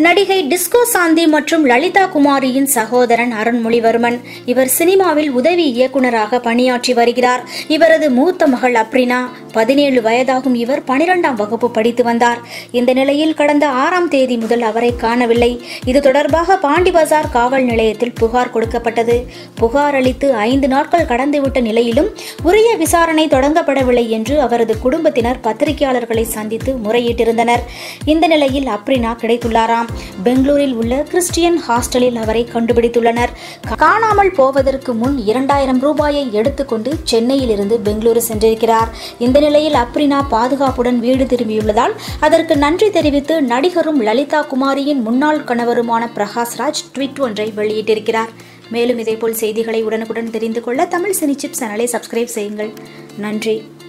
நடிகை டிஸ்கோ சாந்தி மற்றும் லலிதா குமாரியின் சகோதரன் அருண்மொழிவர்மன் இவர் சினிமாவில் உதவி இயக்குனராக பணியாற்றி வருகிறார் இவரது மூத்த மகள் அப்ரினா பதினேழு வயதாகும் இவர் பனிரெண்டாம் வகுப்பு படித்து வந்தார் இந்த நிலையில் கடந்த ஆறாம் தேதி முதல் அவரை காணவில்லை இது தொடர்பாக பாண்டி பஜார் காவல் நிலையத்தில் புகார் கொடுக்கப்பட்டது புகார் அளித்து ஐந்து நாட்கள் கடந்துவிட்ட நிலையிலும் உரிய விசாரணை தொடங்கப்படவில்லை என்று அவரது குடும்பத்தினர் பத்திரிகையாளர்களை சந்தித்து முறையிட்டிருந்தனர் இந்த நிலையில் அப்ரினா கிடைத்துள்ளாராம் பெங்களூரில் உள்ள கிறிஸ்டியன் ஹாஸ்டலில் அவரை கண்டுபிடித்துள்ளனர் காணாமல் போவதற்கு முன் இரண்டாயிரம் ரூபாயை எடுத்துக்கொண்டு சென்னையில் இருந்து பெங்களூரு சென்றிருக்கிறார் இந்த நிலையில் அப்ரினா பாதுகாப்புடன் வீடு திரும்பியுள்ளதால் அதற்கு நன்றி தெரிவித்து நடிகரும் லலிதா குமாரியின் முன்னாள் கணவருமான பிரகாஷ் ராஜ் ட்வீட் ஒன்றை வெளியிட்டிருக்கிறார் மேலும் இதேபோல் செய்திகளை உடனுக்குடன் தெரிந்து கொள்ள தமிழ் சினி சிப்ஸ் சேனலை சப்ஸ்கிரைப் செய்யுங்கள் நன்றி